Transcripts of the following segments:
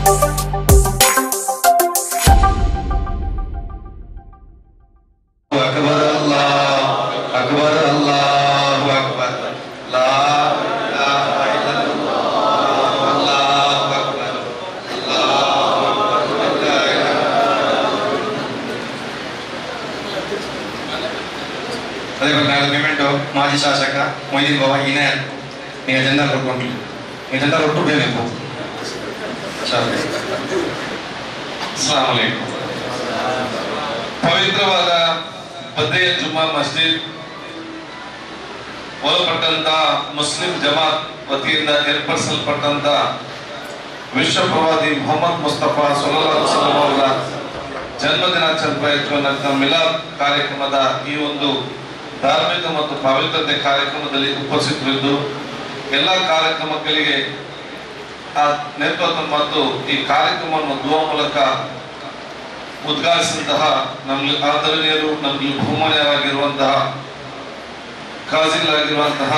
أكبر الله أكبر الله أكبر لا إله إلا الله الله أكبر الله أكبر لا إله ಅದೇ ನಾಳೆ ಪೇಮೆಂಟು ಮಾಜಿ ಶಾಸಕ ಮೊಯ್ದೀನ್ ಬಾಬಾ ಇನಾಯತ್ ನೀವು ಅಜೆಂಡಾ ಕೊಟ್ಕೊಂಡ್ಲಿ ಅಜೆಂಡಾ ಒಟ್ಟು ಬೇಕು ಸರ್ ಅಸ್ಸಲಾಮು ಅಲೈಕುಂ ಪವಿತ್ರವಾದ ಬದ್ರಿಯ ಜುಮ್ಮಾ ಮಸ್ಜಿದ್ ಒಳಪಟ್ಟಂತ ಮುಸ್ಲಿಂ ಜಮಾತ್ ವತಿಯಿಂದ ಏರ್ಪಡಿಸಲ್ಪಟ್ಟಂತ ವಿಶ್ವ ಪ್ರವಾದಿ ಮೊಹಮ್ಮದ್ ಮುಸ್ತಫಾ ಸೊಲ್ಲಾಹು ವಸಲ್ಲಂ ಅವರ ಜನ್ಮದಿನಾಚರಣೆ ಪ್ರಯುಕ್ತ ಮಿಲಾದ್ ಕಾರ್ಯಕ್ರಮದ ಈ ಒಂದು ಧಾರ್ಮಿಕ ಮತ್ತು ಪವಿತ್ರತೆ ಕಾರ್ಯಕ್ರಮದಲ್ಲಿ ಉಪಸ್ಥಿತರಿದ್ದು ಎಲ್ಲ ಕಾರ್ಯಕ್ರಮಗಳಿಗೆ ಆ ನೇತೃತ್ವ ಮತ್ತು ಈ ಕಾರ್ಯಕ್ರಮವನ್ನು ದುವಾ ಮೂಲಕ ಉದ್ಘಾಟಿಸಿದಂತಹ ನಮಗೆ ಆದರಣೀಯರು ನಮಗೆ ಬಹುಮಾನ್ಯರಾಗಿರುವಂತಹ ಕಾಜಿಗಳಾಗಿರುವಂತಹ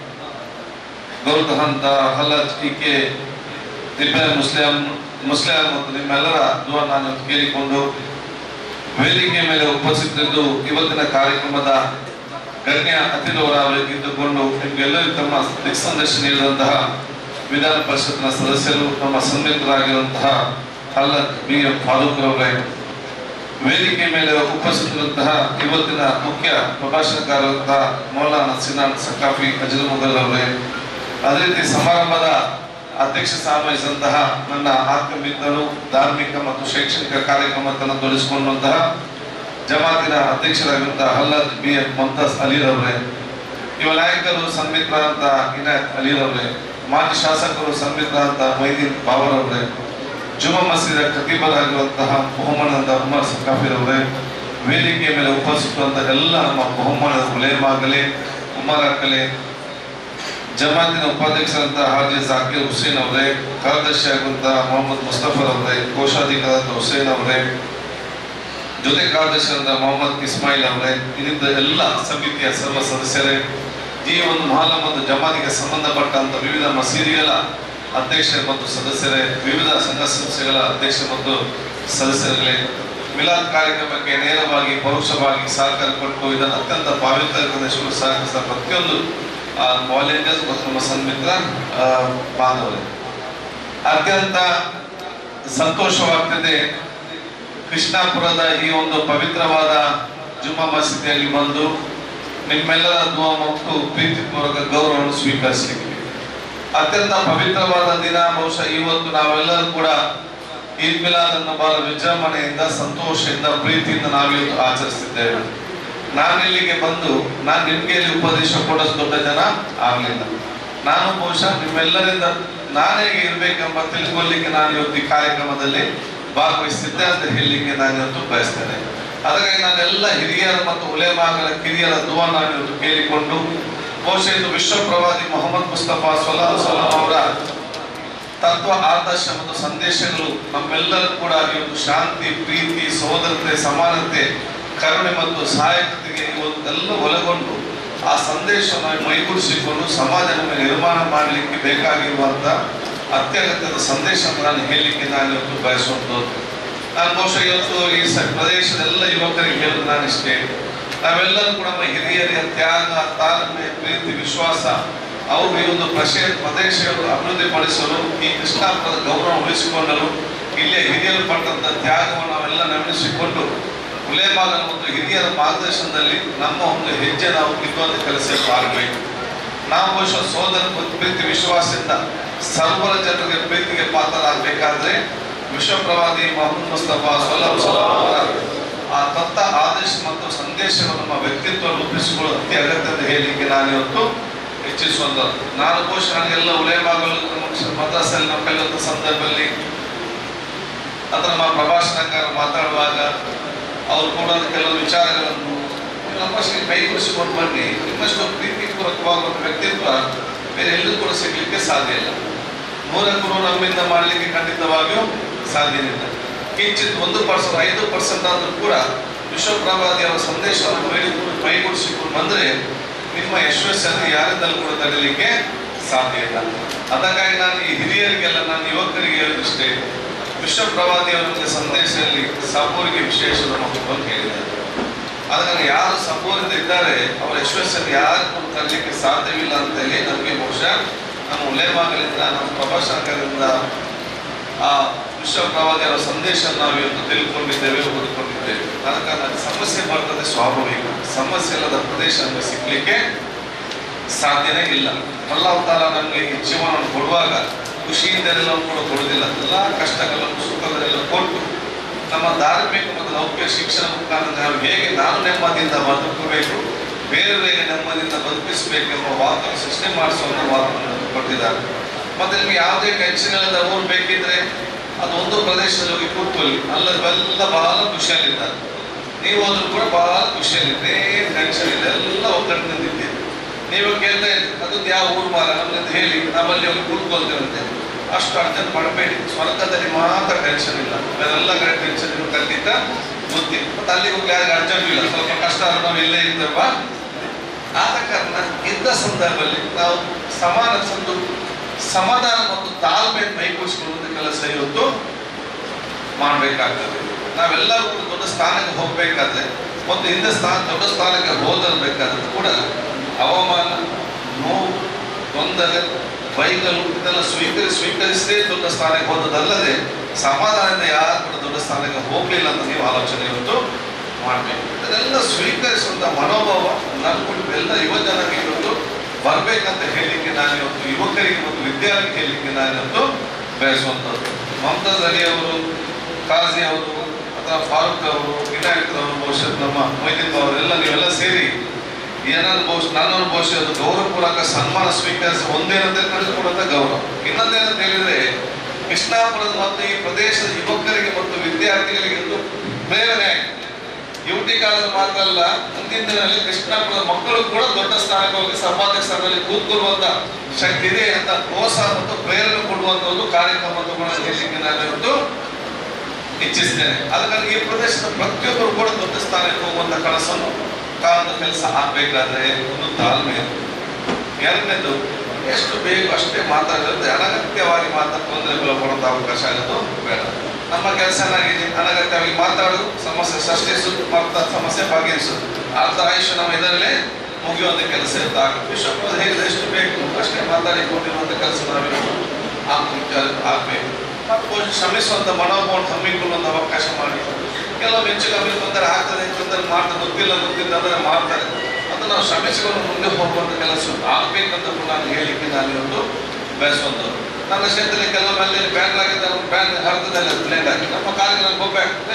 ಗೌರವಂತ ಹಲ್ಲಜ್ ಟಿ ಕೆ ದಿವ್ಯ ಮುಸ್ಲಿಂ ಮುಸ್ಲಿಂ ಮತ್ತು ನಿಮ್ಮೆಲ್ಲರ ದುವಾ ನಾನು ಕೇಳಿಕೊಂಡು ವೇದಿಕೆ ಮೇಲೆ ಉಪಸ್ಥಿತರಿದ್ದು ಇವತ್ತಿನ ಕಾರ್ಯಕ್ರಮದ ಗಣ್ಯ ಅತಿಥಿಯವರಾಗಿದ್ದುಕೊಂಡು ನಿಮಗೆಲ್ಲರಿಗೂ ತಮ್ಮ ದಿಕ್ಸಂದೇಶ ನೀಡಿದಂತಹ ವಿಧಾನ ಪರಿಷತ್ನ ಸದಸ್ಯರು ನಮ್ಮ ಸನ್ಮಿತರಾಗಿರುವಂತಹ ಹಲ್ಲದ್ ಬಿ ಎಂ ಫಾರೂಕ್ ಅವರೇ ವೇದಿಕೆ ಮೇಲೆ ಉಪಸ್ಥಿತರಂತಹ ಇವತ್ತಿನ ಮುಖ್ಯ ಪ್ರಭಾಷಣಕಾರರಾದ ಮೌಲಾನಾ ಸಿನಾನ್ ಸಕಾಫಿ ಅಜಲ್ ಮುಗಲ್ ಅವರೇ ಅದೇ ರೀತಿ ಸಮಾರಂಭದ ಅಧ್ಯಕ್ಷ ಸ್ಥಾನ ವಹಿಸಿದಂತಹ ನನ್ನ ಆತ್ಮಮಿತ್ರರು ಧಾರ್ಮಿಕ ಮತ್ತು ಶೈಕ್ಷಣಿಕ ಕಾರ್ಯಕ್ರಮವನ್ನು ತೊಡಗಿಸಿಕೊಂಡಂತಹ ಜಮಾತಿನ ಅಧ್ಯಕ್ಷರಾಗಿರುವಂತಹ ಹಲ್ಲದ್ ಬಿ ಎಫ್ ಮುಂತಾಸ್ ಅಲಿರವರೇ ಇವ ನಾಯಕರು ಸನ್ಮಿತ್ರರಾದಂತ ಇನಾಯತ್ ಅಲಿರವರೇ ಮಾಜಿ ಶಾಸಕರು ಸನ್ಮಿತ್ರರಾದಂತ ಮೈದೀನ್ ಬಾವರವರೇ ಜುಮಾ ಮಸೀದ ಖತೀಬರಾಗಿರುವಂತಹ ಬಹುಮಾನದ ಉಮರ್ ಸಕಾಫಿರ್ ಅವರೇ ವೇದಿಕೆಯ ಮೇಲೆ ಉಪಸ್ಥಿತರುವಂತಹ ಎಲ್ಲ ನಮ್ಮ ಬಹುಮಾನದ ಉಲೇಮಾಗಲಿ ಉಮರ್ ಅಕ್ಕಲೆ ಜಮಾತಿನ ಉಪಾಧ್ಯಕ್ಷರಂತಹ ಹಾಜಿ ಜಾಕೀರ್ ಹುಸೇನ್ ಅವರೇ ಕಾರ್ಯದರ್ಶಿ ಆಗಿರುವಂತಹ ಮೊಹಮ್ಮದ್ ಮುಸ್ತಫರ್ ಅವರೇ ಕೋಶಾಧಿಕಾರದ ಹುಸೇನ್ ಅವರೇ ಜೊತೆ ಕಾರ್ಯದರ್ಶಿಯಾದ ಮೊಹಮ್ಮದ್ ಇಸ್ಮಾಯಿಲ್ ಅವರೇ ಇನ್ನಿದ್ದ ಎಲ್ಲ ಸಮಿತಿಯ ಸರ್ವ ಸದಸ್ಯರೇ ಈ ಒಂದು ಮಹಲ ಮತ್ತು ಜಮಾತಿಗೆ ಸಂಬಂಧಪಟ್ಟಂತ ವಿವಿಧ ಮಸೀದಿಗಳ ಅಧ್ಯಕ್ಷ ಮತ್ತು ಸದಸ್ಯರೇ ವಿವಿಧ ಸಂಘ ಸಂಸ್ಥೆಗಳ ಅಧ್ಯಕ್ಷ ಮತ್ತು ಸದಸ್ಯರುಗಳೇ ಮಿಲಾದ್ ಕಾರ್ಯಕ್ರಮಕ್ಕೆ ನೇರವಾಗಿ ಪರೋಕ್ಷವಾಗಿ ಸಹಕಾರ ಕೊಟ್ಟು ಇದನ್ನು ಅತ್ಯಂತ ಪಾವಿತ್ರತೆಯಿಂದ ಸಹಕರಿಸಿದ ಪ್ರತಿಯೊಂದು ವಾಲಂಟಿಯರ್ಸ್ ಮತ್ತು ನಮ್ಮ ಸನ್ಮಿತ್ರ ಆ, ಬಾಂಧವರೇ ಅತ್ಯಂತ ಸಂತೋಷವಾಗ್ತಿದೆ ಕೃಷ್ಣಾಪುರದ ಈ ಒಂದು ಪವಿತ್ರವಾದ ಜುಮ್ಮಾ ಮಸೀದಿಯಲ್ಲಿ ಬಂದು ನಿಮ್ಮೆಲ್ಲರ ದುವಾ ಮತ್ತು ಪ್ರೀತಿಪೂರ್ವಕ ಗೌರವವನ್ನು ಸ್ವೀಕರಿಸಲಿಕ್ಕೆ ಅತ್ಯಂತ ಪವಿತ್ರವಾದ ದಿನ ಬಹುಶಃ ಇವತ್ತು ನಾವೆಲ್ಲರೂ ಕೂಡ ಈದ್ ಮಿಲಾದ್ ಅನ್ನು ಬಹಳ ವಿಜೃಂಭಣೆಯಿಂದ ಸಂತೋಷದಿಂದ ಪ್ರೀತಿಯಿಂದ ನಾವಿವತ್ತು ಆಚರಿಸ್ತಿದ್ದೇವೆ ನಾನಿಲ್ಲಿಗೆ ಬಂದು ನಾನು ನಿಮ್ಗೆ ಇಲ್ಲಿ ಉಪದೇಶ ಕೊಡೋಷ್ಟು ದೊಡ್ಡ ಜನ ಆಗಲಿಲ್ಲ ನಾನು ಬಹುಶಃ ನಿಮ್ಮೆಲ್ಲರಿಂದ ನಾನೇ ಇರ್ಬೇಕೆಂಬ ತಿಳ್ಕೊಳ್ಳಿಕ್ಕೆ ನಾನು ಇವತ್ತು ಈ ಕಾರ್ಯಕ್ರಮದಲ್ಲಿ ಭಾಗವಹಿಸ್ತಿದ್ದೆ ಅಂತ ಹೇಳಲಿಕ್ಕೆ ನಾನು ಇವತ್ತು ಬಯಸ್ತೇನೆ ಹಾಗಾಗಿ ನಾನೆಲ್ಲ ಹಿರಿಯರ ಮತ್ತು ಉಲೇಮಾಗಳ ಕಿರಿಯರ ದುವಾ ನಾನು ಇವತ್ತು ಕೇಳಿಕೊಂಡು ಬಹುಶಃ ಇದು ವಿಶ್ವ ಪ್ರವಾದಿ ಮೊಹಮ್ಮದ್ ಮುಸ್ತಫಾ ಸೊಲ್ಲಾಹು ಸಲಂ ಅವರ ತತ್ವ ಆದರ್ಶ ಮತ್ತು ಸಂದೇಶಗಳು ನಮ್ಮೆಲ್ಲರೂ ಕೂಡ ಇವತ್ತು ಶಾಂತಿ ಪ್ರೀತಿ ಸಹೋದರತೆ ಸಮಾನತೆ ಕರುಣೆ ಮತ್ತು ಸಹಾಯಕತೆಗೆ ಇವತ್ತೆಲ್ಲ ಒಳಗೊಂಡು ಆ ಸಂದೇಶವನ್ನು ಮೈಗೂಡಿಸಿಕೊಂಡು ಸಮಾಜ ನಮಗೆ ನಿರ್ಮಾಣ ಮಾಡಲಿಕ್ಕೆ ಬೇಕಾಗಿರುವಂತ ಅತ್ಯಗತ್ಯದ ಸಂದೇಶ ನಾನು ಹೇಳಲಿಕ್ಕೆ ನಾನು ಇವತ್ತು ಬಯಸುವಂಥದ್ದು ನಾನು ಬಹುಶಃ ಇವತ್ತು ಈ ಸ ಪ್ರದೇಶದ ಎಲ್ಲ ಯುವಕರಿಗೆ ಹೇಳೋದು ನಾನು ಇಷ್ಟೇ ನಾವೆಲ್ಲರೂ ಕೂಡ ನಮ್ಮ ಹಿರಿಯರ ತ್ಯಾಗ ತಾಳ್ಮೆ ಪ್ರೀತಿ ವಿಶ್ವಾಸ ಅವರು ಈ ಒಂದು ಪ್ರಶೇ ಪ್ರದೇಶಗಳು ಅಭಿವೃದ್ಧಿಪಡಿಸಲು ಈ ಕೃಷ್ಣಾಪುರದ ಗೌರವ ಉಳಿಸಿಕೊಳ್ಳಲು ಇಲ್ಲೇ ಹಿರಿಯರು ಪಟ್ಟಂತ ತ್ಯಾಗವನ್ನು ನಾವೆಲ್ಲ ನೆನಪಿಸಿಕೊಂಡು ಉಲೇಮಾನ ಮತ್ತು ಹಿರಿಯರ ಮಾರ್ಗದರ್ಶನದಲ್ಲಿ ನಮ್ಮ ಒಂದು ಹೆಜ್ಜೆ ನಾವು ಇರುವಂತ ಕೆಲಸ ಆಗಬೇಕು ನಾವು ಬಹುಶಃ ಸೋದರ ಮತ್ತು ಪ್ರೀತಿ ವಿಶ್ವಾಸದಿಂದ ಸರ್ವರ ಜನರಿಗೆ ಪ್ರೀತಿಗೆ ಪಾತ್ರರಾಗಬೇಕಾದ್ರೆ ವಿಶ್ವಪ್ರವಾದಿ ಮೊಹಮ್ಮದ್ ಮುಸ್ತಫಾ ಸೊಲ್ಲಾಹು ಸಲಂ ಅವರ ಆ ತತ್ತ ಆದೇಶ ಮತ್ತು ಸಂದೇಶಗಳು ನಮ್ಮ ವ್ಯಕ್ತಿತ್ವ ರೂಪಿಸಿಕೊಳ್ಳಲು ಅತಿ ಅಗತ್ಯ ಅಂತ ಹೇಳಲಿಕ್ಕೆ ನಾನು ಇವತ್ತು ಹೆಚ್ಚಿಸುವಂಥದ್ದು ನಾನು ಬಹುಶಃ ನನಗೆಲ್ಲ ಉಲೇಮಾಗಲು ಮದ್ರಾಸಲ್ಲಿ ನಾವು ಕಲಿಯುವಂಥ ಸಂದರ್ಭದಲ್ಲಿ ಅಥವಾ ನಮ್ಮ ಪ್ರಭಾಷಣಕಾರ ಮಾತಾಡುವಾಗ ಅವರು ಕೂಡ ಕೆಲವು ವಿಚಾರಗಳನ್ನು ನಮ್ಮಷ್ಟು ಕೈಗೂಡಿಸಿಕೊಂಡು ಬನ್ನಿ ನಿಮ್ಮಷ್ಟು ಪ್ರೀತಿಪೂರ್ವಕವಾದ ಒಂದು ವ್ಯಕ್ತಿತ್ವ ಬೇರೆ ಎಲ್ಲೂ ಕೂಡ ಸಿಗ್ಲಿಕ್ಕೆ ಸಾಧ್ಯ ಇಲ್ಲ ಮೂಲ ಗುರು ನಮ್ಮಿಂದ ಮಾಡಲಿಕ್ಕೆ ಖಂಡಿತವಾಗಿಯೂ ಸಾಧ್ಯವಿಲ್ಲ ಕಿಂಚಿತ್ ಒಂದು ಪರ್ಸೆಂಟ್ ಐದು ಪರ್ಸೆಂಟ್ ಆದರೂ ಕೂಡ ವಿಶ್ವಪ್ರಭಾದಿ ಅವರ ಸಂದೇಶವನ್ನು ಮೇಲಿಕೊಂಡು ಕೈಗೂಡಿಸಿಕೊಂಡು ಬಂದರೆ ನಿಮ್ಮ ಯಶಸ್ಸನ್ನು ಯಾರಿಂದಲೂ ಕೂಡ ತಡೆಯಲಿಕ್ಕೆ ಸಾಧ್ಯ ಇಲ್ಲ ಅದಕ್ಕಾಗಿ ನಾನು ಈ ಹಿರಿಯರಿಗೆಲ್ಲ ನಾನು ಯುವಕರಿಗೆ ಹೇಳಿದಷ್ಟೇ ವಿಶ್ವ ಪ್ರವಾದಿಯವರ ಸಂದೇಶದಲ್ಲಿ ಸಪೂರಿಗೆ ವಿಶೇಷದ ಮಹತ್ವ ಅಂತ ಹೇಳಿದ್ದಾರೆ ಅದನ್ನು ಯಾರು ಸಪೂರಿಂದ ಇದ್ದಾರೆ ಅವರ ಯಶಸ್ಸನ್ನು ಯಾರು ತರಲಿಕ್ಕೆ ಸಾಧ್ಯವಿಲ್ಲ ಅಂತೇಳಿ ನಮಗೆ ಬಹುಶಃ ನಮ್ಮ ಉಲೇಮಾಗಲಿಂದ ನಮ್ಮ ಪ್ರಭಾಷಕರಿಂದ ಆ ವಿಶ್ವ ಪ್ರವಾದಿಯವರ ಸಂದೇಶ ನಾವು ಇವತ್ತು ತಿಳ್ಕೊಂಡಿದ್ದೇವೆ ಓದಿಕೊಂಡಿದ್ದೇವೆ ಆದ ಕಾರಣ ಸಮಸ್ಯೆ ಬರ್ತದೆ ಸ್ವಾಭಾವಿಕ ಸಮಸ್ಯೆ ಇಲ್ಲದ ಪ್ರದೇಶ ನಮಗೆ ಸಿಗ್ಲಿಕ್ಕೆ ಸಾಧ್ಯನೇ ಇಲ್ಲ ಅಲ್ಲಾಹ್ ತಾಲ ನಮಗೆ ಈ ಜೀವನವನ್ನು ಕೊಡುವಾಗ ಖುಷಿಯಿಂದಲೆಲ್ಲ ಕೂಡ ಕೊಡುವುದಿಲ್ಲ ಎಲ್ಲ ಕಷ್ಟಗಳನ್ನು ಸುಖದಲ್ಲೆಲ್ಲ ಕೊಟ್ಟು ನಮ್ಮ ಧಾರ್ಮಿಕ ಮತ್ತು ಲೌಕಿಕ ಶಿಕ್ಷಣ ಮುಖಾಂತರ ನಾವು ಹೇಗೆ ನಾನು ನೆಮ್ಮದಿಯಿಂದ ಬದುಕಬೇಕು ಬೇರೆಯವರಿಗೆ ನೆಮ್ಮದಿಯಿಂದ ಬದುಕಿಸಬೇಕೆಂಬ ವಾತಾವರಣ ಸೃಷ್ಟಿ ಮಾಡಿಸುವಂತ ವಾತಾವರಣ ಕೊಟ್ಟಿದ್ದಾರೆ ಮತ್ತೆ ನಿಮ್ಗೆ ಯಾವುದೇ ಟೆನ್ಷನ್ ಇಲ್ಲದ ಊರು ಬೇಕಿದ್ರೆ ಅದು ಒಂದು ಪ್ರದೇಶದಲ್ಲಿ ಹೋಗಿ ಕೂತ್ಕೊಳ್ಳಿ ಅಲ್ಲೆಲ್ಲ ಬಹಳ ಖುಷಿಯಲ್ಲಿದ್ದಾರೆ ನೀವು ಹೋದ್ರು ಕೂಡ ಬಹಳ ಖುಷಿಯಲ್ಲಿದೆ ಏನು ಟೆನ್ಷನ್ ಇಲ್ಲ ಎಲ್ಲ ಒಗ್ಗಟ್ಟಿನಿಂದಿದ್ದೀರಿ ನೀವು ಕೇಳಿದ್ರೆ ಅದೊಂದು ಯಾವ ಊರು ಮಾರ ನಮ್ಗೆ ಹೇಳಿ ನಾವಲ್ಲಿ ಹೋಗಿ ಕೂತ್ಕೊಳ್ತೇವಂತೆ ಅಷ್ಟು ಅರ್ಜೆಂಟ್ ಮಾಡಬೇಡಿ ಸ್ವರ್ಗದಲ್ಲಿ ಮಾತ್ರ ಟೆನ್ಷನ್ ಇಲ್ಲ ಬೇರೆಲ್ಲ ಕಡೆ ಟೆನ್ಷನ್ ನೀವು ಖಂಡಿತ ಬುದ್ಧಿ ಮತ್ತೆ ಅಲ್ಲಿಗೆ ಹೋಗಿ ಯಾರಿಗೆ ಅರ್ಜೆಂಟ್ ಇಲ್ಲ ಸ್ವಲ್ಪ ಕಷ್ಟ ಆದ್ರೆ ನಾವು ಇಲ್ಲೇ ಇದ್ದೇವಾ ಆದ ಕಾರಣ ಇದ್ದ ಸಂದರ್ಭದಲ್ಲಿ ನಾವು ಸಮಾನ ಸಂದು ಸಮಾಧಾನ ಮತ್ತು ತಾಳ್ಮೆ ಮೈಗೂಡಿಸಿಕೊಳ್ಳುವಂತ ಕೆಲಸ ಇವತ್ತು ಮಾಡಬೇಕಾಗ್ತದೆ ನಾವೆಲ್ಲರೂ ಕೂಡ ದೊಡ್ಡ ಸ್ಥಾನಕ್ಕೆ ಹೋಗ್ಬೇಕಾದ್ರೆ ಮತ್ತು ಹಿಂದೆ ಸ್ಥಾನ ದೊಡ್ಡ ಸ್ಥಾನಕ್ಕೆ ಹೋದಬೇಕಾದ್ರೆ ಕೂಡ ಅವಮಾನ ನೋವು ತೊಂದರೆ ಬೈಗಲು ಇದೆಲ್ಲ ಸ್ವೀಕರಿಸಿ ಸ್ವೀಕರಿಸದೇ ದೊಡ್ಡ ಸ್ಥಾನಕ್ಕೆ ಹೋದದಲ್ಲದೆ ಸಮಾಧಾನದಿಂದ ಯಾರು ಕೂಡ ದೊಡ್ಡ ಸ್ಥಾನಕ್ಕೆ ಹೋಗ್ಲಿಲ್ಲ ಅಂತ ನೀವು ಆಲೋಚನೆ ಇವತ್ತು ಮಾಡಬೇಕು ಇದನ್ನೆಲ್ಲ ಸ್ವೀಕರಿಸುವಂತ ಮನೋಭಾವ ನಮ್ಮ ಎಲ್ಲ ಯುವ ಜನರಿಗೆ ಇವತ್ತು ಬರ್ಬೇಕಂತ ಹೇಳಲಿಕ್ಕೆ ನಾನು ಇವತ್ತು ಯುವಕರಿಗೆ ಮತ್ತು ವಿದ್ಯಾರ್ಥಿ ಹೇಳಲಿಕ್ಕೆ ನಾನು ಇವತ್ತು ಬಯಸುವಂಥದ್ದು ಮಮತಾಜ್ ಅಲಿ ಅವರು ಕಾಜಿ ಅವರು ಅಥವಾ ಫಾರೂಕ್ ಅವರು ವಿನಾಯಕ್ ಅವರು ಬಹುಶಃ ನಮ್ಮ ಮೊಯ್ದೀನ್ ಅವರೆಲ್ಲ ನೀವೆಲ್ಲ ಸೇರಿ ಏನಾದ್ರು ಬಹುಶಃ ನನ್ನನ್ನು ಬಹುಶಃ ಅದು ಗೌರವಪೂರ್ವಕ ಸನ್ಮಾನ ಸ್ವೀಕರಿಸಿ ಒಂದೇನಂತ ನಡೆದುಕೊಡುವಂತ ಗೌರವ ಇನ್ನೊಂದೇನಂತ ಹೇಳಿದ್ರೆ ಕೃಷ್ಣಾಪುರದ ಮತ್ತು ಈ ಪ್ರದೇಶದ ಯುವಕರಿಗೆ ಮತ್ತು ವಿದ್ಯಾರ್ಥಿಗಳಿಗೆ ಒಂದು ಪ್ರೇರಣೆ ಆಗಿದೆ ಯುವತಿ ಕಾಲದ ಮಾತ್ರ ಅಲ್ಲ ಮುಂದಿನ ದಿನದಲ್ಲಿ ಕೃಷ್ಣಾಪುರದ ಮಕ್ಕಳು ಕೂಡ ದೊಡ್ಡ ಸ್ಥಾನಕ್ಕೆ ಹೋಗಿ ಸಂಪಾದಕ ಸ್ಥಾನದಲ್ಲಿ ಕೂತ್ಕೊಳ್ಳುವಂತ ಶಕ್ತಿ ಇದೆ ಅಂತ ಪ್ರೋತ್ಸಾಹ ಮತ್ತು ಪ್ರೇರಣೆ ಕೊಡುವಂತ ಒಂದು ಕಾರ್ಯಕ್ರಮ ಅಂತ ಕೂಡ ಹೇಳಲಿಕ್ಕೆ ನಾನು ಇವತ್ತು ಇಚ್ಛಿಸ್ತೇನೆ ಅದಕ್ಕಾಗಿ ಈ ಪ್ರದೇಶದ ಪ್ರತಿಯೊಬ್ಬರು ಕೂಡ ದೊಡ್ಡ ಸ್ಥಾನಕ್ಕೆ ಹೋಗುವಂತ ಕನಸನ್ನು ಕಾಣುವ ಕೆಲಸ ಆಗ್ಬೇಕಾದ್ರೆ ಒಂದು ತಾಳ್ಮೆ ಎರಡನೇದು ಎಷ್ಟು ಬೇಗ ಅಷ್ಟೇ ಮಾತಾಡೋದು ಅನಗತ್ಯವಾಗಿ ಮಾತಾಡ ತೊಂದರೆಗಳು ಕೊಡುವಂತ ಅವಕಾಶ ಆಗೋದು ಬೇಡ ನಮ್ಮ ಕೆಲಸ ಏನಾಗಿದೆ ಅನಗತ್ಯವಾಗಿ ಮಾತಾಡೋದು ಸಮಸ್ಯೆ ಸೃಷ್ಟಿಸುದು ಮತ್ತು ಸಮಸ್ಯೆ ಬಗೆಹರಿಸುದು ಅರ್ಧ ಆಯುಷ್ಯ ನಮ್ಮ ಇದರಲ್ಲೇ ಮುಗಿಯುವಂತ ಕೆಲಸ ಇದ್ದಾಗ ವಿಶ್ವಪ್ರದ ಹೇಳಿದ ಎಷ್ಟು ಬೇಕು ಅಷ್ಟೇ ಮಾತಾಡಿಕೊಂಡಿರುವಂತ ಕೆಲಸ ನಾವಿರೋದು ಆಗ್ಬೇಕು ಮತ್ತು ಶ್ರಮಿಸುವಂತ ಮನೋಭಾವ ಹಮ್ಮಿಕೊಳ್ಳುವಂತ ಅವಕಾಶ ಮಾಡಿ ಕೆಲವು ಹೆಚ್ಚು ಕಮ್ಮಿ ತೊಂದರೆ ಆಗ್ತದೆ ತೊಂದರೆ ಮಾಡ್ತಾರೆ ಗೊತ್ತಿಲ್ಲ ಗೊತ್ತಿಲ್ಲ ಅಂದ್ರೆ ಮಾಡ್ತಾರೆ ಅದು ನಾವು ಶ್ರಮಿಸಿಕೊಂಡು ಮುಂದೆ ಹೋಗುವಂತ ಕೆಲಸ ಆಗ್ಬೇಕಂತ ಕೂಡ ನಾನು ಹೇಳಿಕ್ಕೆ ನಾನು ಇವತ್ತು ಬಯಸುವಂಥದ್ದು ನನ್ನ ಕ್ಷೇತ್ರದಲ್ಲಿ ಕೆಲವೊಮ್ಮೆ ಬ್ಯಾನ್ ಆಗಿದೆ ಬ್ಯಾನ್ ಹರಿತದಲ್ಲಿ ಬ್ಲೇಡ್ ಆಗಿ ನಮ್ಮ ಕಾಲಿಗೆ ನಾನು ಬೊಬ್ಬೆ ಆಗ್ತದೆ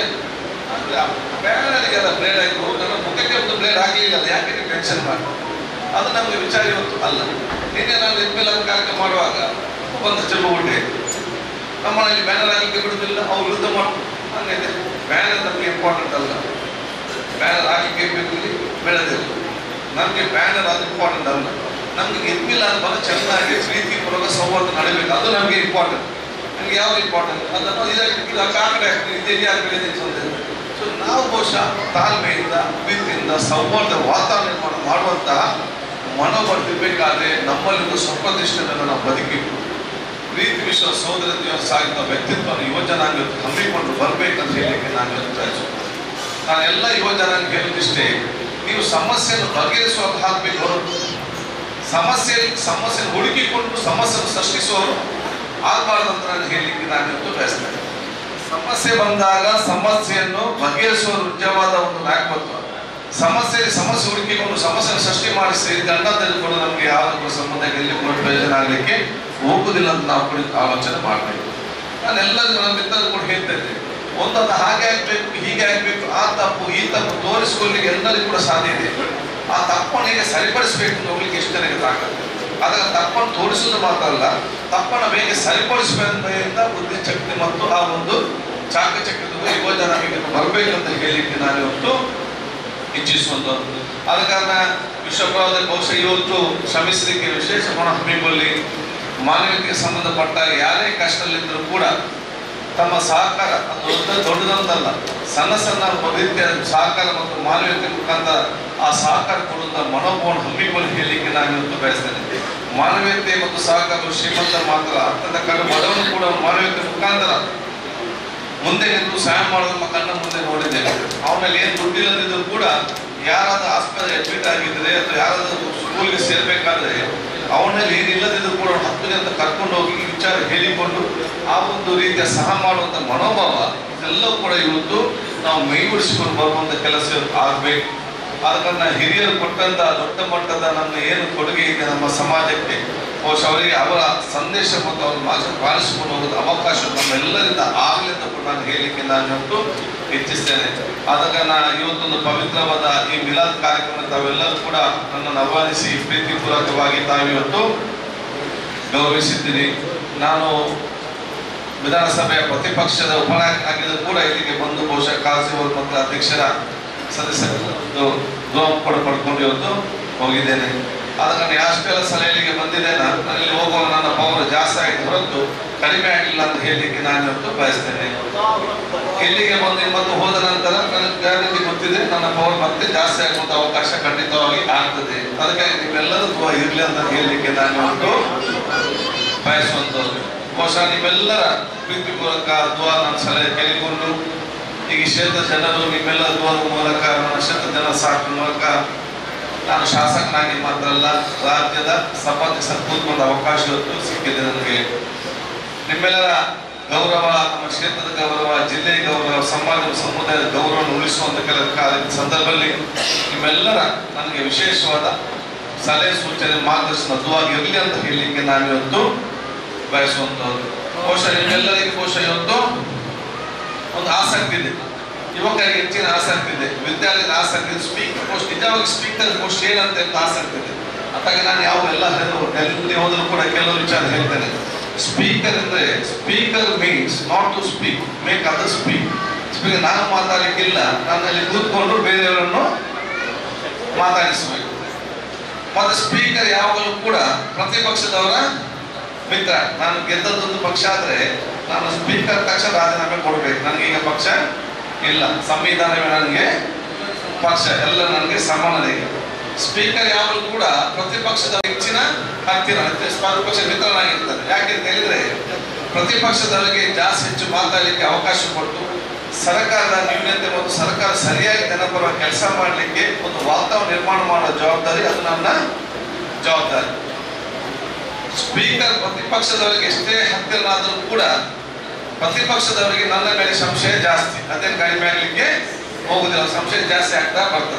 ಬ್ಯಾನಿಗೆ ಅದ ಬ್ಲೇಡ್ ಆಗಿ ನನ್ನ ಮುಖಕ್ಕೆ ಒಂದು ಬ್ಲೇಡ್ ಆಗಲಿಲ್ಲ ಅದು ಯಾಕೆ ನೀವು ಟೆನ್ಷನ್ ಮಾಡಿ ಅದು ನಮಗೆ ವಿಚಾರ ಇವತ್ತು ಅಲ್ಲ ನಿನ್ನೆ ನಾನು ಇದ್ಮೇಲೆ ಒಂದು ಕಾರ್ಯಕ್ರಮ ಮಾಡುವಾಗ ಒಂದು ಚೆಲ್ಲು ಉಂಟೆ ನಮ್ಮಲ್ಲಿ ಬ್ಯಾನರ್ ಆಗಲಿಕ್ಕೆ ಬಿಡುವುದಿಲ್ಲ ಅವ್ರು ವಿರುದ್ಧ ಮಾಡ್ತಾರೆ ಹಂಗಿದೆ ಬ್ಯಾನರ್ ನಮಗೆ ಇಂಪಾರ್ಟೆಂಟ್ ಅಲ್ಲ ಬ್ಯಾನರ್ ಹಾಕಲಿಕ್ಕೆ ಬೇಕು ಇಲ್ಲಿ ಬೆಳೆದಿಲ್ಲ ನಮಗೆ ಬ್ಯಾನರ್ ಅದು ಇಂಪಾರ್ಟೆಂಟ್ ಅಲ್ಲ ನಮ್ಗೆ ಗೆದ್ದಿಲ್ಲ ಅಂತ ಚೆನ್ನಾಗಿ ಪ್ರೀತಿ ಪೂರ್ವಕ ಸಂವಾದ ನಡೀಬೇಕು ಅದು ನಮಗೆ ಇಂಪಾರ್ಟೆಂಟ್ ನಮ್ಗೆ ಯಾವ್ದು ಇಂಪಾರ್ಟೆಂಟ್ ಅದನ್ನು ಇದಕ್ಕೆ ಇದು ಆ ಕಡೆ ಇದು ಯಾರು ಬೆಳೆದಿದೆ ಅಂತ ಸೊ ನಾವು ಬಹುಶಃ ತಾಳ್ಮೆಯಿಂದ ಪ್ರೀತಿಯಿಂದ ಸಂವಾದ ವಾತಾವರಣ ನಿರ್ಮಾಣ ಮಾಡುವಂತಹ ಮನೋಬಲ ಇರಬೇಕಾದ್ರೆ ನಮ್ಮಲ್ಲಿ ಒಂದು ಸ್ವಪ್ರತಿಷ್ಠೆಯನ್ನು ನಾವು ಬದುಕಿಟ್ಟು ಪ್ರೀತಿ ವಿಶ್ವ ಸೋದರ ದಿವಸ ಸಾಗಿದ ವ್ಯಕ್ತಿತ್ವವನ್ನು ಯುವ ಜನಾಂಗ ಹಮ್ಮಿಕೊಂಡು ಬರ್ಬೇಕಂತ ಹೇಳಲಿಕ್ಕೆ ನಾನು ಇವತ್ತು ಬಯಸುತ್ತೇನೆ ನಾನು ಎಲ್ಲ ಯುವ ಜನಾಂಗ ಹೇಳುತ್ತಿಷ್ಟೇ ನೀವು ಸಮಸ್ಯೆಯನ್ನು ಬಗೆಹರಿಸುವ ಹಾಕಬೇಕು ಹೊರತು ಸಮಸ್ಯೆ ಸಮಸ್ಯೆ ಹುಡುಕಿಕೊಂಡು ಸಮಸ್ಯೆಯನ್ನು ಸೃಷ್ಟಿಸುವವರು ಆಗಬಾರ್ದು ಅಂತ ನಾನು ಹೇಳಲಿಕ್ಕೆ ನಾನು ಇವತ್ತು ಬಯಸ್ತೇನೆ ಸಮಸ್ಯೆ ಬಂದಾಗ ಸಮಸ್ಯೆಯನ್ನು ಬಗೆಹರಿಸುವ ನಿಜವಾದ ಒಂದು ನಾಯಕತ್ವ ಸಮಸ್ಯೆ ಸಮಸ್ಯೆ ಹುಡುಕಿಕೊಂಡು ಸಮಸ್ಯೆ ಸೃಷ್ಟಿ ಮಾಡಿಸಿ ಗಂಡ ತೆಗೆದುಕೊಂಡು ನಮಗೆ ಯಾವ್ದು ಸಂಬಂಧ ಎಲ್ಲಿ ಕೂಡ ಪ್ರಯೋಜನ ಆಗಲಿಕ್ಕೆ ಹೋಗುದಿಲ್ಲ ಅಂತ ನಾವು ಕೂಡ ಆಲೋಚನೆ ಮಾಡಬೇಕು ನಾನು ಎಲ್ಲ ನನ್ನ ಮಿತ್ರರು ಕೂಡ ಹೇಳ್ತಾ ಇದ್ದೆ ಒಂದೊಂದು ಹಾಗೆ ಆಗ್ಬೇಕು ಹೀಗೆ ಆಗ್ಬೇಕು ಆ ತಪ್ಪು ಈ ತಪ್ಪು ತೋರಿಸ್ಕೊಳ್ಳಿಕ್ಕೆ ಎಲ್ಲರಿಗೂ ಕೂಡ ಸಾಧ್ಯ ಇದೆ ಆ ತಪ್ಪನ್ನು ಹೇಗೆ ಸರಿಪಡಿಸಬೇಕು ಅಂತ ಹೋಗ್ಲಿಕ್ಕೆ ಎಷ್ಟು ಜನಕ್ಕೆ ತಾಕತ್ತು ಅದರ ತಪ್ಪನ್ನು ತೋರಿಸುವುದು ಮಾತ್ರ ಅಲ್ಲ ತಪ್ಪನ್ನು ಬೇಗ ಸರಿಪಡಿಸಬೇಕಂತ ಬುದ್ಧಿಶಕ್ತಿ ಮತ್ತು ಆ ಒಂದು ಚಾಕಚಕ್ಯದ ಯುವ ಜನಾಂಗಕ್ಕೆ ಬರಬೇಕಂತ ಹೇಳಲಿಕ್ಕೆ ನಾನು ಇವತ್ತು ಇಚ್ಛಿಸುವಂಥದ್ದು ಆದ ಕಾರಣ ವಿಶ್ವಪ್ರವಾದಲ್ಲಿ ಬಹುಶಃ ಇವತ್ತು ಶ್ರಮಿಸಲಿಕ್ಕೆ ವಿಶೇಷ ಗುಣ ಹಮ್ಮಿಕೊಳ್ಳಿ ಮಾನವೀಯತೆಗೆ ಸಂಬಂಧಪಟ್ಟ ಯಾರೇ ಕಷ್ಟದಲ್ಲಿದ್ದರೂ ಕೂಡ ತಮ್ಮ ಸಹಕಾರ ಅದು ದೊಡ್ಡ ದೊಡ್ಡದಂತಲ್ಲ ಸಣ್ಣ ಸಣ್ಣ ರೀತಿಯ ಸಹಕಾರ ಮತ್ತು ಮಾನವೀಯತೆ ಮುಖಾಂತರ ಆ ಸಹಕಾರ ಕೊಡುವಂತ ಮನೋಭಾವವನ್ನು ಹಮ್ಮಿಕೊಂಡು ಹೇಳಲಿಕ್ಕೆ ನಾನು ಇವತ್ತು ಬಯಸ್ತೇನೆ ಮಾನವೀಯತೆ ಮತ್ತು ಸಹಕಾರ ಶ್ರೀಮಂತ ಮಾತ್ರ ಅತ್ಯಂತ ಕಡಿಮೆ ಬಡವನು ಕೂಡ ಮಾನವೀಯತೆ ಮುಖಾಂತರ ಮುಂದೆ ನಿಂತು ಸಹಾಯ ಮಾಡೋದು ನಮ್ಮ ಕಣ್ಣ ಮುಂದೆ ನೋಡಿದ್ದೇವೆ ಅವನಲ್ಲಿ ಏನು ದುಡ್ಡಿಲ್ಲದಿದ್ರು ಕೂಡ ಯಾರಾದ್ರೂ ಆಸ್ಪತ್ರೆ ಅಡ್ಮಿಟ್ ಆಗಿದ್ರೆ ಅಥವಾ ಯಾರಾದ್ರೂ ಸ್ಕೂಲ್ಗೆ ಸೇರ್ಬೇಕಾದ್ರೆ ಅವನಲ್ಲಿ ಏನಿಲ್ಲದಿದ್ರು ಕೂಡ ಅವ್ನು ಹತ್ತು ಜನ ಕರ್ಕೊಂಡು ಹೋಗಿ ಈ ವಿಚಾರ ಹೇಳಿಕೊಂಡು ಆ ಒಂದು ರೀತಿಯ ಸಹ ಮಾಡುವಂತ ಮನೋಭಾವ ಇದೆಲ್ಲವೂ ಕೂಡ ಇವತ್ತು ನಾವು ಮೈಗೂಡಿಸಿಕೊಂಡು ಬರುವಂತ ಕೆಲಸ ಆಗ್ಬೇಕು ಆದ ಕಾರಣ ಹಿರಿಯರು ಕೊಟ್ಟಂತ ದೊಡ್ಡ ಮಟ್ಟದ ನಮ್ಮ ಏನು ಕೊಡುಗೆ ಇದೆ ನಮ್ಮ ಸಮಾಜಕ್ಕೆ ಬಹುಶಃ ಅವರಿಗೆ ಅವರ ಸಂದೇಶ ಮತ್ತು ಅವ್ರ ಮಾತು ಪಾಲಿಸಿಕೊಂಡು ಹೋಗೋದು ಅವಕಾಶ ನಮ್ಮೆಲ್ಲರಿಂದ ಆಗಲಿ ಅಂತ ಕೂಡ ನಾನು ಹೇಳಲಿಕ್ಕೆ ನಾನು ಇವತ್ತು ಇಚ್ಛಿಸ್ತೇನೆ ಆದ ಕಾರಣ ಇವತ್ತೊಂದು ಪವಿತ್ರವಾದ ಈ ಮಿಲಾದ್ ಕಾರ್ಯಕ್ರಮ ತಾವೆಲ್ಲರೂ ಕೂಡ ನನ್ನನ್ನು ಆಹ್ವಾನಿಸಿ ಪ್ರೀತಿಪೂರ್ವಕವಾಗಿ ತಾವಿವತ್ತು ಗೌರವಿಸಿದ್ದೀರಿ ನಾನು ವಿಧಾನಸಭೆಯ ಪ್ರತಿಪಕ್ಷದ ಉಪನಾಯಕ ಆಗಿದ್ದು ಕೂಡ ಇಲ್ಲಿಗೆ ಬಂದು ಬಹುಶಃ ಕಾಳಜಿಯವರು ಮತ್ತು ಅಧ್ಯಕ್ಷರ ಸದಸ್ಯರದ್ದು ಧ್ರುವ ಕೂಡ ಪಡ್ಕೊಂಡು ಇವತ್ತು ಹೋಗಿದ್ದೇನೆ ಆದ ಕಾರಣ ಯಾಷ್ಟೆಲ್ಲ ಸಲ ಇಲ್ಲಿಗೆ ಬಂದಿದ್ದೇನೆ ನಾನು ಇಲ್ಲಿ ಹೋಗುವ ನನ್ನ ಪವರ್ ಜಾಸ್ತಿ ಆಗಿದೆ ಹೊರತು ಕಡಿಮೆ ಆಗಿಲ್ಲ ಅಂತ ಹೇಳಲಿಕ್ಕೆ ನಾನು ಇವತ್ತು ಬಯಸ್ತೇನೆ ಇಲ್ಲಿಗೆ ಬಂದು ಮತ್ತು ಹೋದ ನಂತರ ನನಗೆ ಗ್ಯಾರಂಟಿ ಗೊತ್ತಿದೆ ನನ್ನ ಪವರ್ ಮತ್ತೆ ಜಾಸ್ತಿ ಆಗುವಂತ ಅವಕಾಶ ಖಂಡಿತವಾಗಿ ಆಗ್ತದೆ ಅದಕ್ಕಾಗಿ ನೀವೆಲ್ಲರೂ ಧ್ರುವ ಇರಲಿ ಅಂತ ಹೇಳಲಿಕ್ಕೆ ನಾನು ಇವತ್ತು ಬಯಸುವಂಥದ್ದು ಬಹುಶಃ ನಿಮ್ಮೆಲ್ಲರ ಪ್ರೀತಿಪೂರ್ವಕ ದ್ವಾ ನನ್ನ ಸಲಹೆ ಕೇಳಿಕೊಂಡು ಈಗ ಈ ಕ್ಷೇತ್ರ ಜನರು ನಿಮ್ಮೆಲ್ಲ ದ್ವಾದ ಮೂಲಕ ನನ್ನ ಕ್ಷೇತ್ರ ಜನ ಸಾಕು ಮೂಲಕ ನಾನು ಶಾಸಕನಾಗಿ ಮಾತ್ರ ಅಲ್ಲ ರಾಜ್ಯದ ಸಭಾಧ್ಯಕ್ಷ ಕೂತ್ಕೊಂಡ ಅವಕಾಶ ಇವತ್ತು ಸಿಕ್ಕಿದೆ ನನಗೆ ನಿಮ್ಮೆಲ್ಲರ ಗೌರವ ನಮ್ಮ ಕ್ಷೇತ್ರದ ಗೌರವ ಜಿಲ್ಲೆಯ ಗೌರವ ಸಮಾಜದ ಸಮುದಾಯದ ಗೌರವವನ್ನು ಉಳಿಸುವಂತ ಕೆಲ ಕಾಲ- ಸಂದರ್ಭದಲ್ಲಿ ನಿಮ್ಮೆಲ್ಲರ ನನಗೆ ವಿಶೇಷವಾದ ಸಲಹೆ ಸೂಚನೆ ಮಾರ್ಗದರ್ಶನ ದುವಾಗಿ ಇರಲಿ ಅಂತ ಹೇಳಲಿಕ್ಕೆ ನಾನು ಇವತ್ತು ಬಯಸುವಂತದ್ದು ಬಹುಶಃ ನಿಮ್ಮೆಲ್ಲರಿಗೆ ಬಹುಶಃ ಇವತ್ತು ಒಂದು ಆಸಕ್ತಿ ಇದೆ ಯುವಕರಿಗೆ ಹೆಚ್ಚಿನ ಆಸಕ್ತಿ ಇದೆ ವಿದ್ಯಾರ್ಥಿಗಳ ಆಸಕ್ತಿ ಇದೆ ಸ್ಪೀಕರ್ ಪೋಸ್ಟ್ ನಿಜವಾಗಿ ಸ್ಪೀಕರ್ ಪೋಸ್ಟ್ ಏನಂತ ಅಂತ ಆಸಕ್ತಿ ಇದೆ ಅತ್ತಾಗ ನಾನು ಯಾವ ಎಲ್ಲ ಹೇಳುವ ಎಲ್ಲಿ ಹೋದರೂ ಕೂಡ ಕೆಲವು ವಿಚಾರ ಹೇಳ್ತೇನೆ ಸ್ಪೀಕರ್ ಅಂದ್ರೆ speaker means not to speak make other speak speaker ನಾನು ಮಾತಾಡಲಿಕ್ಕಿಲ್ಲ ನನ್ನಲ್ಲಿ ಕೂತ್ಕೊಂಡು ಬೇರೆಯವರನ್ನು ಮಾತಾಡಿಸಬೇಕು ಮತ್ತೆ ಸ್ಪೀಕರ್ ಯಾವಾಗಲೂ ಕೂಡ ಪ್ರತಿಪಕ್ಷದವರ ಮಿತ್ರ ನಾನು ಗೆದ್ದದ್ದೊಂದು ಪಕ್ಷ ಆದ್ರೆ ನಾನು ಸ್ಪೀಕರ್ ತಕ್ಷಣ ರಾಜೀನಾಮೆ ಕೊಡ್ಬೇಕು ನನಗೆ ಈಗ ಪಕ್ಷ ಇಲ್ಲ ಸಂವಿಧಾನವೇ ನನಗೆ ಪಕ್ಷ ಎಲ್ಲ ನನಗೆ ಸಮಾನತೆ ಇದೆ ಸ್ಪೀಕರ್ ಯಾವಾಗಲೂ ಕೂಡ ಪ್ರತಿಪಕ್ಷದ ಹೆಚ್ಚಿನ ಹತ್ತಿರ ಪ್ರತಿಪಕ್ಷ ಮಿತ್ರನಾಗಿರ್ತಾರೆ ಯಾಕೆಂತ ಹೇಳಿದ್ರೆ ಪ್ರತಿಪಕ್ಷದವರಿಗೆ ಜಾಸ್ತಿ ಹೆಚ್ಚು ಮಾತಾಡಲಿಕ್ಕೆ ಅವಕಾಶ ಕೊಟ್ಟು ಸರ್ಕಾರದ ನ್ಯೂನತೆ ಮತ್ತು ಸರ್ಕಾರ ಸರಿಯಾಗಿ ಜನಪರ ಕೆಲಸ ಮಾಡಲಿಕ್ಕೆ ಒಂದು ವಾತಾವರಣ ನಿರ್ಮಾಣ ಮಾಡೋ ಜವಾಬ್ದಾರಿ ಅದು ನನ್ನ ಜವಾಬ್ದಾರಿ ಸ್ಪೀಕರ್ ಪ್ರತಿಪಕ್ಷದವರಿಗೆ ಎಷ್ಟೇ ಹತ್ತಿರನಾದರೂ ಕೂಡ ಪ್ರತಿಪಕ್ಷದವರಿಗೆ ನನ್ನ ಮೇಲೆ ಸಂಶಯ ಜಾಸ್ತಿ ಅದೇನು ಕಡಿಮೆ ಆಗಲಿಕ್ಕೆ ಹೋಗುದಿಲ್ಲ ಸಂಶಯ ಜಾಸ್ತಿ ಆಗ್ತಾ ಬರ್ತದೆ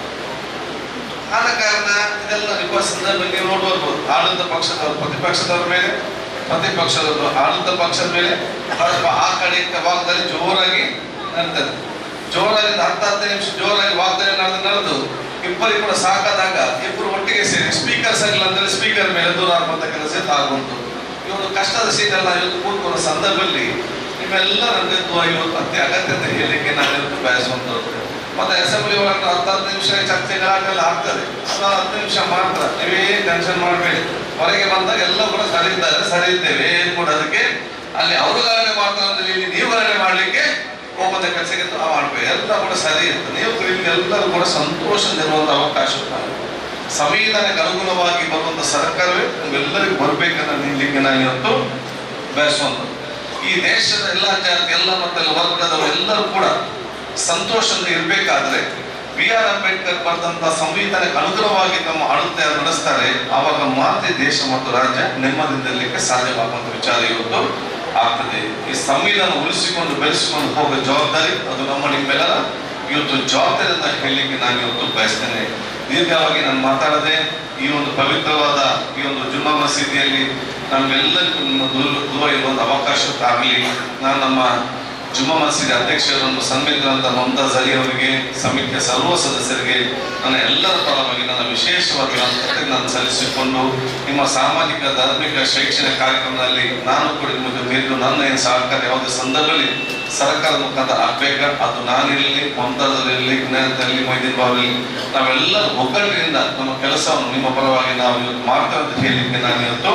ಆದ ಕಾರಣ ಇದೆಲ್ಲ ನಿಮ್ಮ ಸಂದರ್ಭದಲ್ಲಿ ನೀವು ನೋಡ್ಬೋದು ಆಡಳಿತ ಪಕ್ಷದವರು ಪ್ರತಿಪಕ್ಷದವರ ಮೇಲೆ ಪ್ರತಿಪಕ್ಷದವರು ಆಡಳಿತ ಪಕ್ಷದ ಮೇಲೆ ಅಥವಾ ಆ ಕಡೆ ಈ ಭಾಗದಲ್ಲಿ ಜೋರಾಗಿ ನಡೀತದೆ ಜೋರಾಗಿ ಹತ್ತು ಹದಿನೈದು ನಿಮಿಷ ಜೋರಾಗಿ ವಾಗ್ದಾಳಿ ನಡೆದು ನಡೆದು ಇಬ್ಬರಿಗೆ ಕೂಡ ಸಾಕಾದಾಗ ಇಬ್ಬರು ಒಟ್ಟಿಗೆ ಸೇರಿ ಸ್ಪೀಕರ್ ಸರಿಲ್ಲ ಅಂದ್ರೆ ಸ್ಪೀಕರ್ ಮೇಲೆ ದೂರ ಆಗುವಂತ ಕೆಲಸ ಆಗುವಂತ ಈ ಒಂದು ಕಷ್ಟದ ಸೀಟಲ್ಲಿ ನಾವು ಇವತ್ತು ಕೂತ್ಕೊಳ್ಳೋ ಸಂದರ್ಭದಲ್ಲಿ ನಿಮ್ಮೆಲ್ಲರ ಇವತ್ತು ಅತಿ ಅಗತ್ಯ ಅಂತ ಹೇಳಲಿಕ್ಕೆ ನಾನು ಇವತ್ತು ಬಯಸುವಂಥದ್ದು ಮತ್ತೆ ಅಸೆಂಬ್ಲಿ ಒಳಗೆ ಹತ್ತು ಹತ್ತು ನಿಮಿಷ ಚರ್ಚೆ ಗಲಾಟೆಲ್ಲ ಆಗ್ತದೆ ಅದು ಹತ್ತು ನಿಮಿಷ ಮಾತ್ರ ನೀವೇ ಟೆನ್ಷನ್ ಮಾಡಬೇಡಿ ಹೊರಗೆ ಬಂದಾಗ ಎಲ್ಲ ಕೂಡ ಸರಿ ಇದ್ದಾರೆ ಸರಿ ಇದ್ದೇವೆ ಏನು ಕೂಡ ಅದಕ್ಕೆ ಅಲ್ಲಿ ಅವರು ಗಲಾಟೆ ಮಾಡ್ತಾರೆ ಅಂದ್ರೆ ಇಲ್ಲಿ ನೀವು ಗಲಾಟೆ ಮಾಡ್ಲಿಕ್ಕೆ ಹೋಗೋದ ಕೆಲಸಕ್ಕೆ ನಾವು ಮಾಡ್ಬೇಕು ಎಲ್ಲ ಕೂಡ ಸರಿ ಇರ್ತದೆ ನೀವು ನಿಮ್ಗೆ ಎಲ್ಲರೂ ಕೂಡ ಸಂತೋಷದಿರುವಂತ ಅವಕಾಶ ಉಂಟು. ಸಂವಿಧಾನಕ್ಕೆ ಅನುಗುಣವಾಗಿ ಬರುವಂತ ಸರ್ಕಾರವೇ ನಮ್ಗೆಲ್ಲರಿಗೂ ಬರ್ಬೇಕನ್ನ ನಿಲ್ಲಿಕ್ಕೆ ನಾನು ಇವತ್ತು ಬಯಸುವಂಥದ್ದು ಈ ದೇಶದ ಎಲ್ಲ ಜಾತಿ ಎಲ್ಲ ಮತ್ತೆಲ್ಲ ವರ್ಗದವರು ಎಲ್ಲರೂ ಕೂಡ ಸಂತೋಷದಿಂದ ಇರಬೇಕಾದ್ರೆ ಬಿ ಆರ್ ಅಂಬೇಡ್ಕರ್ ಬರೆದಂತ ಸಂವಿಧಾನಕ್ಕೆ ಅನುಗುಣವಾಗಿ ತಮ್ಮ ಆಡಳಿತ ನಡೆಸ್ತಾರೆ ಆವಾಗ ಮಾತ್ರ ದೇಶ ಮತ್ತು ರಾಜ್ಯ ನೆಮ್ಮದಿರಲಿಕ್ಕೆ ಸಾಧ್ಯವಾಗುವಂತ ವಿಚಾರ ಇವತ್ತು ಆಗ್ತದೆ ಈ ಸಂವಿಧಾನ ಉಳಿಸಿಕೊಂಡು ಬೆಳೆಸಿಕೊಂಡು ಹೋಗೋ ಜವಾಬ್ದಾರಿ ಅದು ನಮ್ಮ ನಿಮ್ಮೆಲ್ಲರ ಇವತ್ತು ಜವಾಬ್ದಾರಿಯಿಂದ ಹೇಳಲಿಕ್ಕೆ ನಾನು ಇವತ್ತು ಬಯಸ್ತೇನೆ ದೀರ್ಘವಾಗಿ ನಾನು ಮಾತಾಡದೆ ಈ ಒಂದು ಪವಿತ್ರವಾದ ಈ ಒಂದು ಜುಮ್ಮಾ ಮಸೀದಿಯಲ್ಲಿ ನಮ್ಗೆಲ್ಲರಿಗೂ ನಿಮ್ಮ ದೂರ ದೂರ ಇರುವಂತ ಅವಕಾಶ ಆಗಲಿ ನಾನು ನಮ್ಮ ಜುಮ್ಮಾ ಮಸೀದಿ ಅಧ್ಯಕ್ಷರನ್ನು ಸಂವಿಧಾನದ ಮಮತಾಜ್ ಅಲಿ ಅವರಿಗೆ ಸಮಿತಿಯ ಸರ್ವ ಸದಸ್ಯರಿಗೆ ನನ್ನ ಎಲ್ಲರ ಪರವಾಗಿ ನನ್ನ ವಿಶೇಷವಾಗಿ ನನ್ನ ಕೃತಜ್ಞತೆ ಸಲ್ಲಿಸಿಕೊಂಡು ನಿಮ್ಮ ಸಾಮಾಜಿಕ ಧಾರ್ಮಿಕ ಶೈಕ್ಷಣಿಕ ಕಾರ್ಯಕ್ರಮದಲ್ಲಿ ನಾನು ಕೂಡ ನಿಮ್ಮ ಜೊತೆ ಇದ್ದು ನನ್ನ ಏನು ಸಹಕಾರ ಯಾವುದೇ ಸಂದರ್ಭದಲ್ಲಿ ಸರ್ಕಾರದ ಮುಖಾಂತರ ಆಗ್ಬೇಕ ಅದು ನಾನಿರಲಿ ಮಮತಾಜಲ್ಲಿ ಇರಲಿ ಮೊಯ್ದೀನ್ ಬಾಬಲ್ಲಿ ನಾವೆಲ್ಲರೂ ಒಗ್ಗಟ್ಟಿನಿಂದ ನಮ್ಮ ಕೆಲಸವನ್ನು ನಿಮ್ಮ ಪರವಾಗಿ ನಾವು ಇವತ್ತು ಮಾಡ್ತೇವೆ ಅಂತ ಹೇಳಲಿಕ್ಕೆ ನಾನು ಇವತ್ತು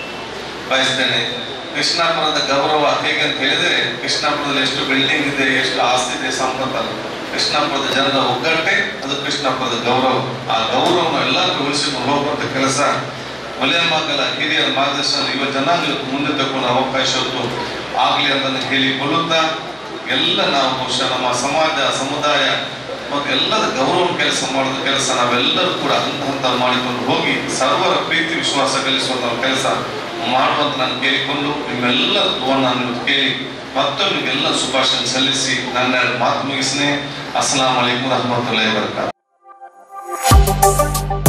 ಬಯಸ್ತೇನೆ ಕೃಷ್ಣಾಪುರದ ಗೌರವ ಹೇಗೆ ಅಂತ ಹೇಳಿದ್ರೆ ಕೃಷ್ಣಾಪುರದಲ್ಲಿ ಎಷ್ಟು ಬಿಲ್ಡಿಂಗ್ ಇದೆ ಎಷ್ಟು ಆಸ್ತಿ ಇದೆ ಸಂಪತ್ತಲ್ಲ ಕೃಷ್ಣಾಪುರದ ಜನರ ಒಗ್ಗಟ್ಟೆ ಅದು ಕೃಷ್ಣಾಪುರದ ಗೌರವ ಆ ಗೌರವವನ್ನು ಎಲ್ಲರಿಗೂ ಉಳಿಸಿಕೊಂಡು ಹೋಗುವಂತ ಕೆಲಸ ಮಲೆಯಮ್ಮಗಲ ಹಿರಿಯರ ಮಾರ್ಗದರ್ಶನ ಯುವ ಜನಾಂಗ ಇವತ್ತು ಮುಂದೆ ತಗೊಂಡು ಅವಕಾಶ ಇವತ್ತು ಆಗ್ಲಿ ಅಂತ ಹೇಳಿಕೊಳ್ಳುತ್ತಾ ಎಲ್ಲ ನಾವು ಬಹುಶಃ ನಮ್ಮ ಸಮಾಜ ಸಮುದಾಯ ಮತ್ತು ಎಲ್ಲದ ಗೌರವ ಕೆಲಸ ಮಾಡಿದ ಕೆಲಸ ನಾವೆಲ್ಲರೂ ಕೂಡ ಹಂತ ಹಂತ ಮಾಡಿಕೊಂಡು ಹೋಗಿ ಸರ್ವರ ಪ್ರೀತಿ ವಿಶ್ವಾಸ ಗಳಿಸುವಂತ ಕೆಲಸ ಮಾಡುವಂತ ನಾನು ಕೇಳಿಕೊಂಡು ನಿಮ್ಮೆಲ್ಲರ ಧ್ವನ ನೀವು ಕೇಳಿ ಮತ್ತೊಮ್ಮೆ ನಿಮ್ಗೆಲ್ಲ ಶುಭಾಶಯ ಸಲ್ಲಿಸಿ ನನ್ನ ಎರಡು ಮಾತು ಮುಗಿಸ್ನೆ ಅಸ್ಸಲಾಂ ವಲೈಕುಂ ರಹಮತುಲ್ಲಾಹಿ ವಬರಕಾತ್